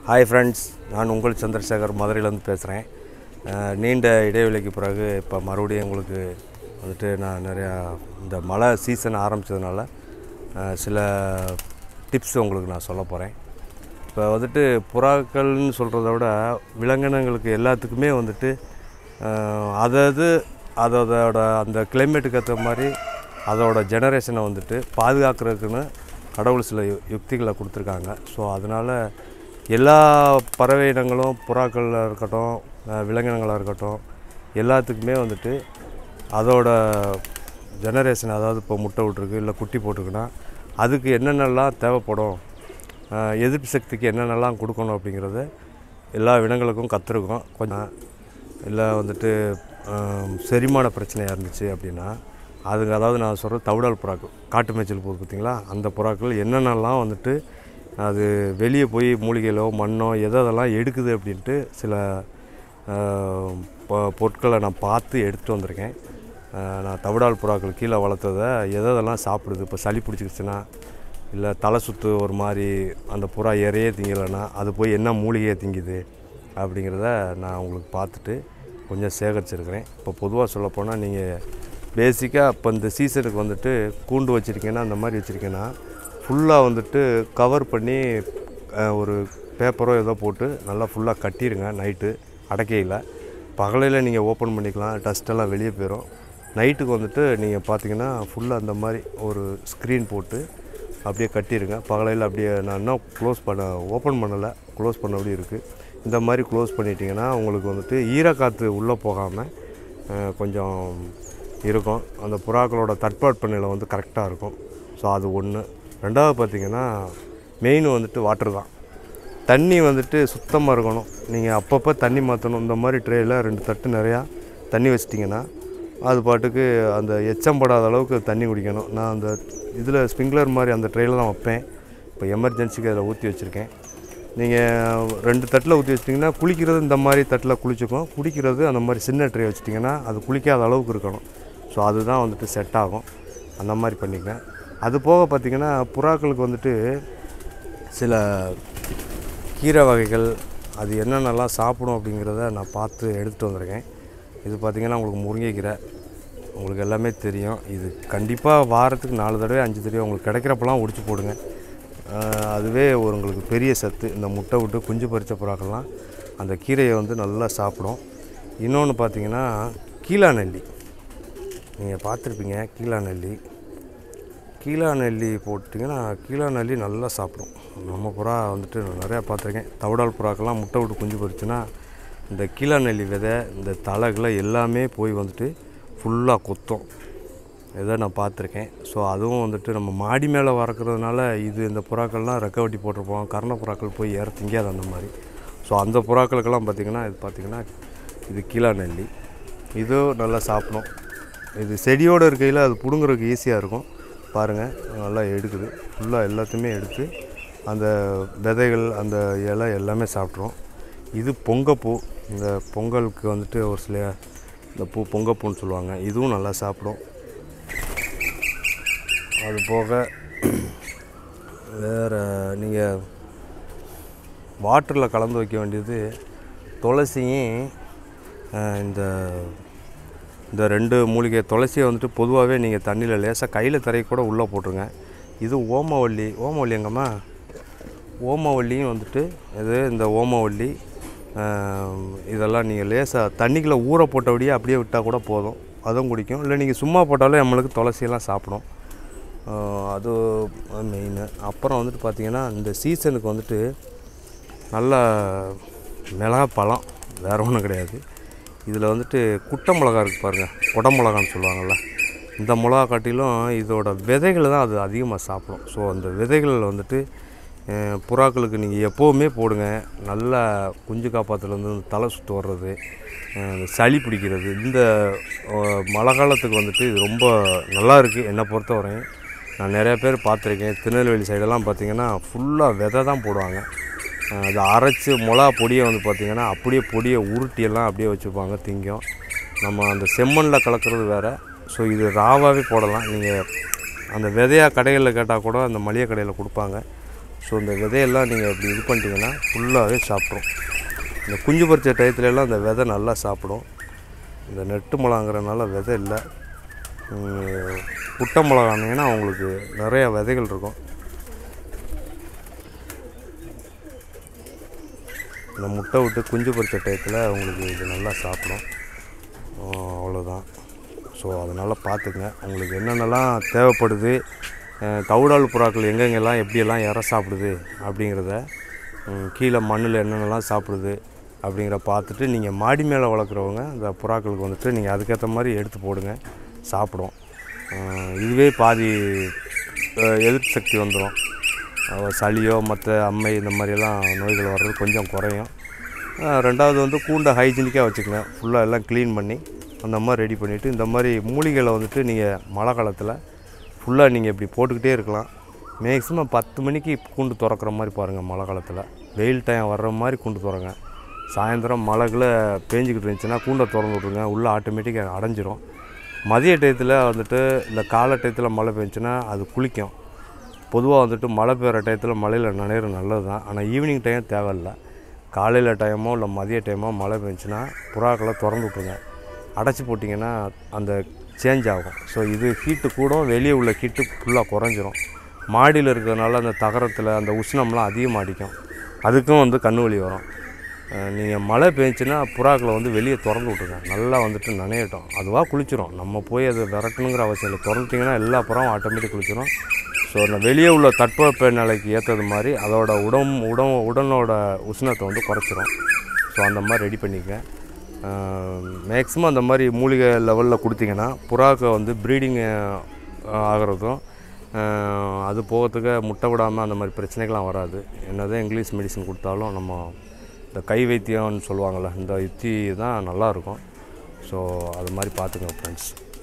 hi friends நான் உங்கள் சந்திரசேகர் மதுரையிலேருந்து பேசுகிறேன் நீண்ட இடைவெளிக்கு பிறகு இப்போ மறுபடியும் உங்களுக்கு வந்துட்டு நான் நிறையா இந்த மழை சீசன் ஆரம்பித்ததுனால சில டிப்ஸ் உங்களுக்கு நான் சொல்ல போகிறேன் இப்போ வந்துட்டு புறாக்கள்னு சொல்கிறத விட விலங்கினங்களுக்கு எல்லாத்துக்குமே வந்துட்டு அஹ், அதது அதோட அந்த கிளைமேட்டுக்கு ஏற்ற மாதிரி அதோட ஜெனரேஷனை வந்துட்டு பாதுகாக்கிறதுக்குன்னு கடவுள் சில யு- யுக்திகளை கொடுத்துருக்காங்க ஸோ அதனால் எல்லா பறவை இனங்களும் புறாக்களாக இருக்கட்டும் அஹ், விலங்கினங்களாக இருக்கட்டும் எல்லாத்துக்குமே வந்துட்டு அதோட ஜெனரேஷன் அதாவது இப்போ முட்டை விட்ருக்கு இல்லை குட்டி போட்டிருக்குன்னா அதுக்கு என்னென்னலாம் தேவைப்படும் அஹ், எதிர்ப்பு சக்திக்கு என்னென்னலாம் கொடுக்கணும் அப்படிங்கிறத எல்லா இனங்களுக்கும் கற்றுருக்கோம் கொஞ்சம் இல்லை வந்துட்டு அஹ், செரிமான பிரச்சனையாக இருந்துச்சு அப்படின்னா அதுங்க அதாவது நான் சொல்கிற தவிடால் புறாக்கள் காட்டு மேய்ச்சல் போகுது பார்த்தீங்களா அந்த புறாக்கள் என்னென்னலாம் வந்துட்டு அது வெளியே போய் மூலிகையிலோ மண்ணோ எதை அதெல்லாம் எடுக்குது அப்படின்ட்டு சில அஹ், பொ- பொருட்களை நான் பார்த்து எடுத்துகிட்டு வந்திருக்கேன் அஹ், நான் தவிடால் புறாக்கள் கீழே வளர்த்ததை எதை எதெல்லாம் சாப்பிடுது இப்போ சளி பிடிச்சிக்கிச்சுன்னா இல்லை தலை சுற்று ஒரு மாதிரி அந்த புறா இறையே திங்கலைன்னா அது போய் என்ன மூலிகையை திங்குது அப்படிங்கிறத நான் உங்களுக்கு பார்த்துட்டு கொஞ்சம் சேகரிச்சிருக்கிறேன் இப்போ பொதுவாக சொல்லப்போனால் நீங்கள் பேசிக்காக இப்போ இந்த சீசனுக்கு வந்துட்டு கூண்டு வச்சுருக்கீங்கன்னா அந்த மாதிரி வச்சுருக்கீங்கன்னா ஃபுல்லாக வந்துட்டு கவர் பண்ணி அஹ், ஒரு பேப்பரோ ஏதோ போட்டு நல்லா ஃபுல்லாக கட்டிடுங்க நைட்டு அடக்கையில் பகலையில் நீங்கள் ஓப்பன் பண்ணிக்கலாம் டஸ்ட்டெல்லாம் வெளியே போயிடும் நைட்டுக்கு வந்துட்டு நீங்கள் பார்த்தீங்கன்னா ஃபுல்லாக அந்த மாதிரி ஒரு ஸ்க்ரீன் போட்டு அப்படியே கட்டிடுங்க பகலையில் அப்படியே நான் இன்னும் க்ளோஸ் பண்ண ஓப்பன் பண்ணலை க்ளோஸ் பண்ணபடி இருக்குது இந்த மாதிரி க்ளோஸ் பண்ணிட்டீங்கன்னா உங்களுக்கு வந்துட்டு ஈரக்காற்று உள்ளே போகாமல் அஹ், கொஞ்சம் இருக்கும் அந்த புறாக்களோட தட்பாட்பு நிலை வந்து கரெக்டாக இருக்கும் ஸோ அது ஒன்று ரெண்டாவது பார்த்திங்கன்னா மெயின் வந்துட்டு வாட்டர் தான் தண்ணி வந்துட்டு சுத்தமாக இருக்கணும் நீங்கள் அப்பப்போ தண்ணி மாற்றணும் இந்த மாதிரி ட்ரேயில் ரெண்டு தட்டு நிறையா தண்ணி வச்சிட்டிங்கன்னா அது பாட்டுக்கு அந்த எச்சம் படாத அளவுக்கு தண்ணி குடிக்கணும் நான் அந்த இதில் ஸ்ப்ரிங்க்லர் மாதிரி அந்த ட்ரேயில் தான் வைப்பேன் இப்போ எமர்ஜென்சிக்கு அதில் ஊற்றி வச்சுருக்கேன் நீங்கள் ரெண்டு தட்டில் ஊற்றி வச்சிட்டிங்கன்னா குளிக்கிறது இந்த மாதிரி தட்டில் குளிச்சுக்கும் குடிக்கிறது அந்த மாதிரி சின்ன ட்ரே வச்சிட்டிங்கன்னா அது குளிக்காத அளவுக்கு இருக்கணும் ஸோ அதுதான் வந்துட்டு செட் ஆகும் அந்த மாதிரி பண்ணிக்கங்க அது போக பார்த்திங்கன்னா புறாக்களுக்கு வந்துட்டு சில கீரை வகைகள் அது என்னென்னலாம் சாப்பிடும் அப்படிங்கிறத நான் பார்த்து எடுத்துகிட்டு வந்திருக்கேன் இது பார்த்திங்கன்னா உங்களுக்கு முருங்கைக்கீரை உங்களுக்கு எல்லாமே தெரியும் இது கண்டிப்பாக வாரத்துக்கு நாலு தடவை அஞ்சு தடவை உங்களுக்கு கிடைக்கிறப்பெல்லாம் உடிச்சு போடுங்க ஆஹ் அதுவே ஒரு உங்களுக்கு பெரிய சத்து இந்த முட்டை விட்டு குஞ்சு பறித்த புறாக்கள்லாம் அந்த கீரையை வந்து நல்லா சாப்பிடும் இன்னொன்று பார்த்தீங்கன்னா கீழா நெல்லி நீங்கள் பார்த்துருப்பீங்க கீழா நெல்லி கீழா நெல்லி போட்டிங்கன்னா கீழா நெல்லி நல்லா சாப்பிடும் நம்ம புறா வந்துட்டு நான் நிறையா பார்த்துருக்கேன் தவிடால் புறாக்கெல்லாம் முட்டை விட்டு குஞ்சு பொரிச்சுன்னா இந்த கீழா நெல்லி விதை இந்த தலைகளை எல்லாமே போய் வந்துட்டு ஃபுல்லாக கொத்தும் இதை நான் பார்த்துருக்கேன் ஸோ அதுவும் வந்துட்டு நம்ம மாடி மேலே வறக்கிறதுனால இது இந்த புறாக்கள்லாம் ரெக்க வெட்டி போட்டிருப்போம் கர்ண புறாக்கள் போய் ஏற திங்காது அந்த மாதிரி ஸோ அந்த புறாக்களுக்கெல்லாம் பார்த்திங்கன்னா இது பார்த்திங்கன்னா இது கீழா நெல்லி இதுவும் நல்லா சாப்பிடும் இது செடியோடு இருக்கையில் அது பிடுங்குறதுக்கு ஈஸியாக இருக்கும் பாருங்கள் நல்லா எடுக்குது ஃபுல்லாக எல்லாத்தையுமே எடுத்து அந்த விதைகள் அந்த இலை எல்லாமே சாப்பிட்ரும் இது பொங்கப்பூ இந்த பொங்கலுக்கு வந்துட்டு ஒரு சில இந்த பூ பொங்கப்பூன்னு சொல்லுவாங்க இதுவும் நல்லா சாப்பிடும் அது போக வேறு நீங்கள் வாட்டரில் கலந்து வைக்க வேண்டியது துளசியும் அஹ், இந்த இந்த ரெண்டு மூலிகை துளசியை வந்துட்டு பொதுவாகவே நீங்கள் தண்ணியில் லேசாக கையில் தரைய கூட உள்ளே போட்டுருங்க இது ஓமவல்லி ஓமவல்லி எங்கம்மா ஓமவல்லியும் வந்துட்டு இது இந்த ஓமவல்லி ஆஹ், இதெல்லாம் நீங்கள் லேசாக தண்ணிக்குள்ளே ஊற போட்டபடியே அப்படியே விட்டால் கூட போதும் அதுவும் குடிக்கும் இல்லை நீங்கள் சும்மா போட்டாலும் நம்மளுக்கு துளசியெல்லாம் சாப்பிடும் ஆஹ், அது மெயின் அப்புறம் வந்துட்டு பார்த்தீங்கன்னா இந்த சீசனுக்கு வந்துட்டு நல்ல மிளகா பழம் வேறு ஒன்றும் கிடையாது இதில் வந்துட்டு குட்டை மிளகா இருக்குது பாருங்கள் குடை மிளகான்னு சொல்லுவாங்கள்ல இந்த மிளகா காட்டிலும் இதோட விதைகளை தான் அது அதிகமாக சாப்பிடும் ஸோ அந்த விதைகள் வந்துட்டு அஹ், புறாக்களுக்கு நீங்கள் எப்போவுமே போடுங்க நல்லா குஞ்சு காப்பாற்றுலேருந்து இந்த தலை சுற்று வர்றது அஹ், இந்த சளி பிடிக்கிறது இந்த அஹ், மழை காலத்துக்கு வந்துட்டு இது ரொம்ப நல்லா இருக்குது என்னை பொறுத்தவரையும் நான் நிறைய பேர் பார்த்துருக்கேன் திருநெல்வேலி சைடெல்லாம் பார்த்தீங்கன்னா ஃபுல்லாக விதை தான் போடுவாங்க அஹ் அதை அரைச்சி மிளகா பொடியை வந்து பார்த்திங்கன்னா அப்படியே பொடியை உருட்டியெல்லாம் அப்படியே வச்சுருப்பாங்க திங்கும் நம்ம அந்த செம்மண்ணில் கலக்கிறது வேறு ஸோ இது ராவாகவே போடலாம் நீங்கள் அந்த விதையாக கடைகளில் கேட்டால் கூட அந்த மளிகை கடையில் கொடுப்பாங்க ஸோ இந்த விதையெல்லாம் நீங்கள் இப்படி இது பண்ணிட்டீங்கன்னா ஃபுல்லாகவே சாப்பிட்ரும் இந்த குஞ்சு பறிச்ச டயத்துல எல்லாம் இந்த விதை நல்லா சாப்பிடும் இந்த நெட்டு மிளகாங்கிறனால விதை இல்லை உம், குட்டை மிளகானீங்கன்னா உங்களுக்கு நிறையா விதைகள் இருக்கும் இந்த முட்டை விட்டு குஞ்சு பொரிச்ச டயத்தில் உங்களுக்கு இது நல்லா சாப்பிடும் ஆஹ் அவ்வளோதான் ஸோ அதனால் பார்த்துங்க உங்களுக்கு என்னென்னலாம் தேவைப்படுது அஹ் தவிடால் புறாக்கள் எங்கெங்கெல்லாம் எப்படியெல்லாம் இற சாப்பிடுது அப்படிங்கிறத ம், கீழே மண்ணில் என்னென்னலாம் சாப்பிடுது அப்படிங்கிற பார்த்துட்டு நீங்கள் மாடி மேலே வளர்க்குறவங்க இந்த புறாக்களுக்கு வந்துட்டு நீங்கள் அதுக்கேற்ற மாதிரி எடுத்து போடுங்க சாப்பிடும் ஆஹ் இதுவே பாதி அஹ் எதிர்ப்பு சக்தி வந்துடும் அஹ் சளியோ மற்ற அம்மை இந்த மாதிரியெல்லாம் நோய்கள் வர்றது கொஞ்சம் குறையும் அஹ் ரெண்டாவது வந்து கூண்டை ஹைஜீனிக்காக வச்சுக்கங்க ஃபுல்லாக எல்லாம் க்ளீன் பண்ணி அந்த மாதிரி ரெடி பண்ணிவிட்டு இந்த மாதிரி மூலிகைகளை வந்துட்டு நீங்கள் மழை காலத்தில் ஃபுல்லாக நீங்கள் இப்படி போட்டுக்கிட்டே இருக்கலாம் மேக்ஸிமம் பத்து மணிக்கு கூண்டு திறக்கிற மாதிரி பாருங்கள் மழை காலத்தில் வெயில் டைம் வர்ற மாதிரி கூண்டு திறங்க சாயந்தரம் மழைக்குள்ளே பேஞ்சிக்கிட்டு இருந்துச்சுன்னா கூண்டை திறந்து விட்ருங்க உள்ளே ஆட்டோமேட்டிக்காக அடைஞ்சிரும் மதிய டயத்தில் வந்துட்டு இந்த காலை டயத்தில் மழை பெஞ்சுன்னா அது குளிக்கும் பொதுவாக வந்துட்டு மழை பெய்கிற டயத்தில் மழையில் நனையிற நல்லது தான் ஆனால் ஈவினிங் டைம் தேவையில்ல காலையில் டைமோ இல்லை மதிய டைமோ மழை பெஞ்சுன்னா புறாக்களை திறந்து விட்ருங்க அடைச்சி போட்டிங்கன்னா அந்த சேஞ்ச் ஆகும் ஸோ இது ஹீட்டு கூட வெளியே உள்ள ஹீட்டு ஃபுல்லாக குறைஞ்சிரும் மாடியில் இருக்கிறதுனால அந்த தகரத்தில் அந்த உஷ்ணம்லாம் அதிகமாக அடிக்கும் அதுக்கும் வந்து கண்ணு வலி வரும் நீங்கள் மழை பெஞ்சுன்னா புறாக்களை வந்து வெளியே திறந்து விட்ருங்க நல்லா வந்துட்டு நனையட்டும் அதுவாக குளிச்சிரும் நம்ம போய் அதை விரட்டணுங்கிற அவசியம் இல்லை திறந்துட்டிங்கன்னா எல்லா புறாவும் ஆட்டோமேட்டிக் குளிச்சிரும் ஸோ அந்த வெளியே உள்ள தட்பவெப்ப நிலைக்கு ஏற்றது மாதிரி அதோட உடம் உடம் உடலோட உஷ்ணத்தை வந்து குறைச்சிரும் ஸோ அந்த மாதிரி ரெடி பண்ணிக்க மேக்ஸிமம் அந்த மாதிரி மூலிகை லெவலில் கொடுத்தீங்கன்னா புறாக்க வந்து ப்ரீடிங் ஆகிறதும் ஆஹ், அது போகிறதுக்கு முட்டை விடாமல் அந்த மாதிரி பிரச்சனைகள்லாம் வராது என்னதான் இங்கிலீஷ் மெடிசன் கொடுத்தாலும் நம்ம இந்த கை வைத்தியம்னு சொல்லுவாங்கள்ல இந்த யுத்தி தான் நல்லாயிருக்கும் ஸோ அது மாதிரி பார்த்துக்கங்க ஃப்ரெண்ட்ஸ்